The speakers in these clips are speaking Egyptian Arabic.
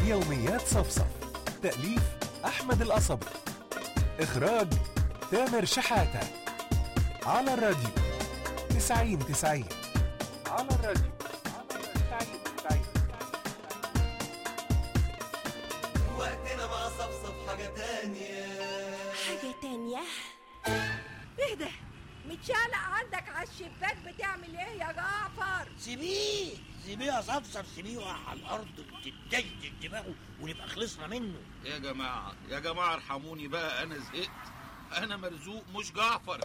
يوميات صفصف تأليف أحمد القصبي إخراج تامر شحاتة على الراديو تسعين تسعين على الراديو تسعين تسعين وقتنا مع صفصف حاجة تانية حاجة تانية ايه ده متشعلق عندك على الشباك بتعمل ايه يا جعفر سيبيه سيبيه يا صفصف سيبيه يقع على الارض وتتدجدج دماغه ونبقى خلصنا منه يا جماعة يا جماعة ارحموني بقى أنا زهقت أنا مرزوق مش جعفر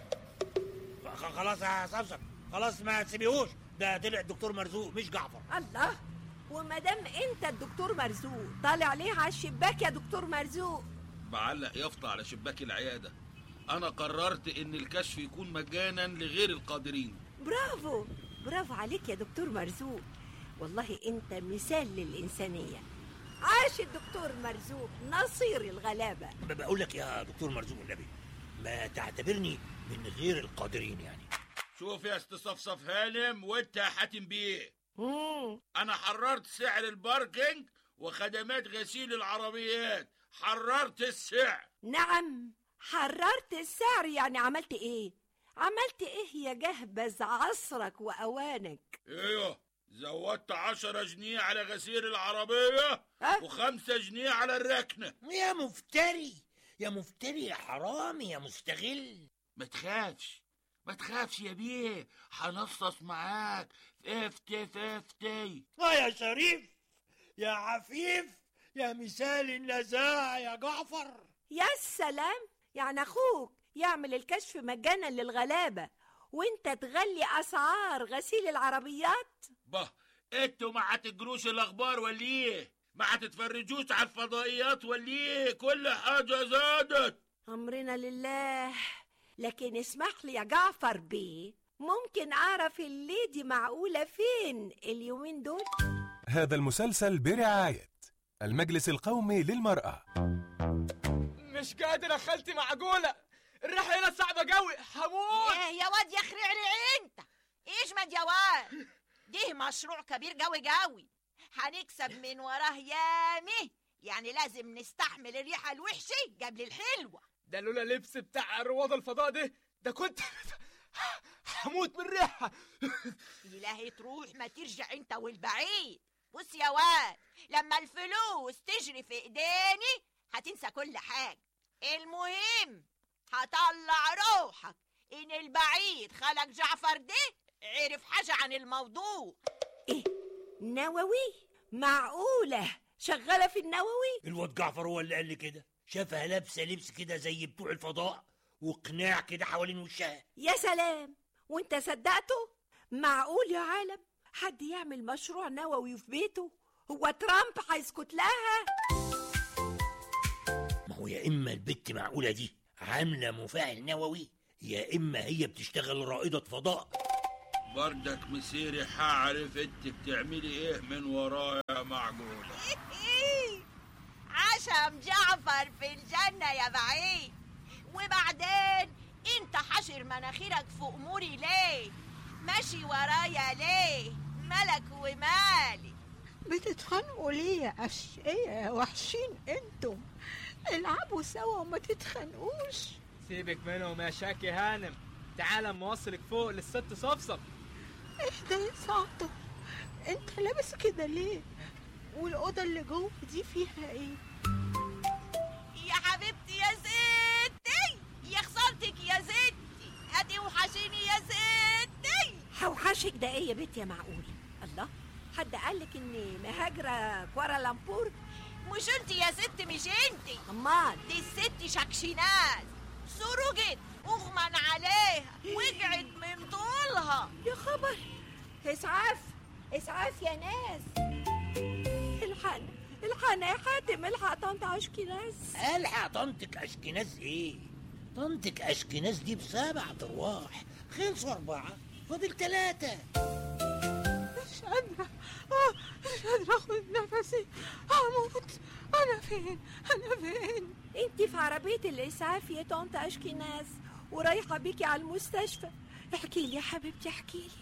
خ- خلاص يا صفصف خلاص ما تسيبيهوش ده طلع الدكتور مرزوق مش جعفر الله وما دام انت الدكتور مرزوق طالع ليه على الشباك يا دكتور مرزوق بعلق يافطة على شباك العيادة أنا قررت إن الكشف يكون مجانا لغير القادرين برافو برافو عليك يا دكتور مرزوق والله انت مثال للإنسانية عاش الدكتور مرزوق نصير الغلابة ب- بقول لك يا دكتور مرزوق النبي ما تعتبرني من غير القادرين يعني شوف يا استصفصف هانم وانت يا حاتم بيه مم. أنا حررت سعر الباركينج وخدمات غسيل العربيات حررت السعر نعم حررت السعر يعني عملت ايه عملت ايه يا جهبذ عصرك وأوانك ايوه زودت عشرة جنيه على غسيل العربية أه؟ وخمسة جنيه على الركنة يا مفتري يا مفتري يا حرامي يا مستغل ما تخافش ما تخافش يا بيه هنصص معاك ففتي ففتي اه يا شريف يا عفيف يا مثال النزاهة يا جعفر يا سلام يعني اخوك يعمل الكشف مجانا للغلابة وانت تغلي اسعار غسيل العربيات به انتوا ما هتجروش الاخبار ولا ايه ما هتتفرجوش على الفضائيات ولا ايه كل حاجة زادت امرنا لله لكن اسمح لي يا جعفر بيه ممكن اعرف الليدي معقولة فين اليومين دول هذا المسلسل برعاية المجلس القومي للمرأة مش قادر اخلتي معقولة الريحة هنا صعبة قوي هموت ايه يا واد يا خرعرع انت اجمد يا واد ده مشروع كبير قوي قوي هنكسب من وراه يامي يعني لازم نستحمل الريحة الوحشة قبل الحلوة ده لولا اللبس بتاع رواد الفضاء ده ده كنت هموت من الريحة إلهي تروح ما ترجع انت والبعيد بص يا واد لما الفلوس تجري في ايديني هتنسى كل حاجة المهم هطلع روحك ان البعيد خلق جعفر ده عرف حاجة عن الموضوع ايه نووي معقولة شغالة في النووي الواد جعفر هو اللي قال لي كده شافها لابسة لبس كده زي بتوع الفضاء وقناع كده حوالين وشها يا سلام وانت صدقته معقول يا عالم حد يعمل مشروع نووي في بيته هو ترامب هيسكت لها ما هو يا اما البت معقولة دي عاملة مفاعل نووي يا اما هي بتشتغل رائدة فضاء بردك مسيري هعرف انت بتعملي ايه من ورايا يا معقولة عشم جعفر في الجنة يا بعيد وبعدين انت حشر مناخيرك في اموري ليه ماشي ورايا ليه ملك ومالي بتتخانقوا ليه يا أشقية يا وحشين انتم العبوا سوا وما تتخانقوش سيبك منهم يا شاكي هانم تعال اما اوصلك فوق للست صفصف اهدى يا سعطة انت لابس كده ليه والأوضة اللي جوه دي فيها ايه يا حبيبتي يا ستي يا خسارتك يا ستي هتوحشيني يا ستي هوحشك ده ايه يا بنت يا معقول الله حد قالك اني مهاجرة كوارالامبور مش انت يا ست مش انت امال دي الست شكشناز سرقت اغمى عليها وقعت من طولها يا خبر اسعاف اسعاف يا ناس الحقنا الحقنا يا حاتم الحق طنط عشكناز الحق طنطك اشكناز ايه طنطك اشكناز دي بسبع ارواح خلصوا اربعة فاضل ثلاثة مش قادرة آه، مش قادرة اخد نفسي هموت انا فين انا فين انت في عربية الاسعاف يا طنط اشكناز ورايحة بيكي على المستشفى احكي لي يا حبيبتي احكي لي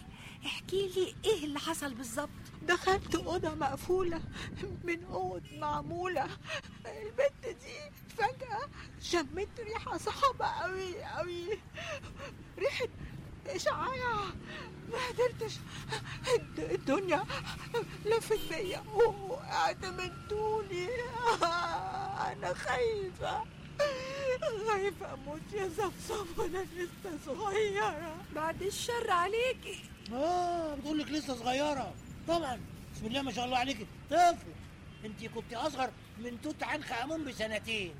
احكي لي ايه اللي حصل بالظبط دخلت أوضة مقفولة من أوض معمولة البنت دي فجأة شمت ريحة صعبة أوي أوي ريحة إشعاع ما قدرتش الد- الدنيا لفت بيا وقعت من طولي أنا خايفة خايفة أموت يا صفصف وأنا لسه صغيرة بعد الشر عليكي اه بتقول لك لسه صغيره طبعا بسم الله ما شاء الله عليك طفل انت كنت اصغر من توت عنخ امون بسنتين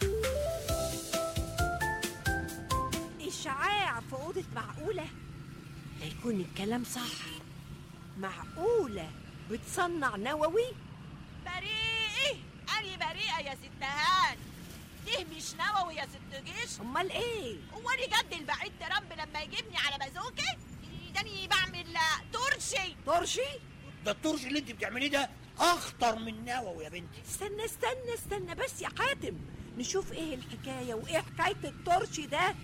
إشعاع في أوضة معقولة هيكون الكلام صح معقولة بتصنع نووي بريئة أنا بريئة يا ست هان دي مش نووي يا ست جيش أمال إيه هو أنا جد البعيد ترامب لما يجيبني على بازوكة داني بعمل ترشي طرشي ده الطرش اللي انت بتعمليه ده اخطر من نووي يا بنتي استنى استنى استنى بس يا حاتم نشوف ايه الحكاية وايه حكاية الطرشي ده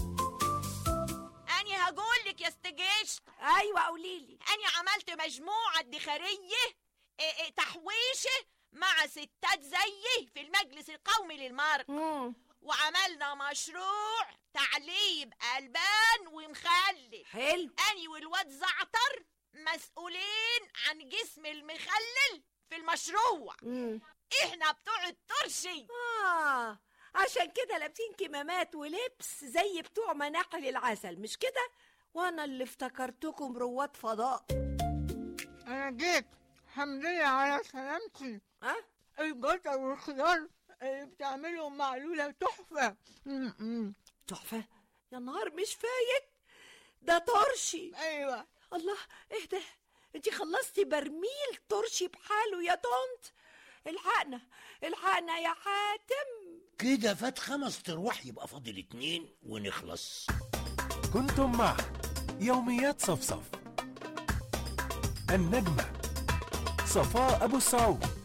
أنا هقول لك يا ست جيش ايوه قوليلي أنا عملت مجموعة ادخارية إيه إيه تحويشة مع ستات زيي في المجلس القومي للمرأة مم. وعملنا مشروع تعليب ألبان ومخلل حلو أني والواد زعتر مسؤولين عن جسم المخلل في المشروع مم. احنا بتوع الترشي اه عشان كده لابسين كمامات ولبس زي بتوع مناقل العسل مش كده وانا اللي افتكرتكم رواد فضاء أنا جيت الحمد لله على سلامتي ها الجزر والخضار اللي بتعملهم معلولة تحفة م- م. تحفة يا نهار مش فايت ده طرشي أيوة الله ايه ده انتي خلصتي برميل طرشي بحاله يا طنط الحقنا الحقنا يا حاتم كده فات خمس ترواح يبقى فاضل اتنين ونخلص كنتم مع يوميات صفصف النجمة صفاء أبو السعود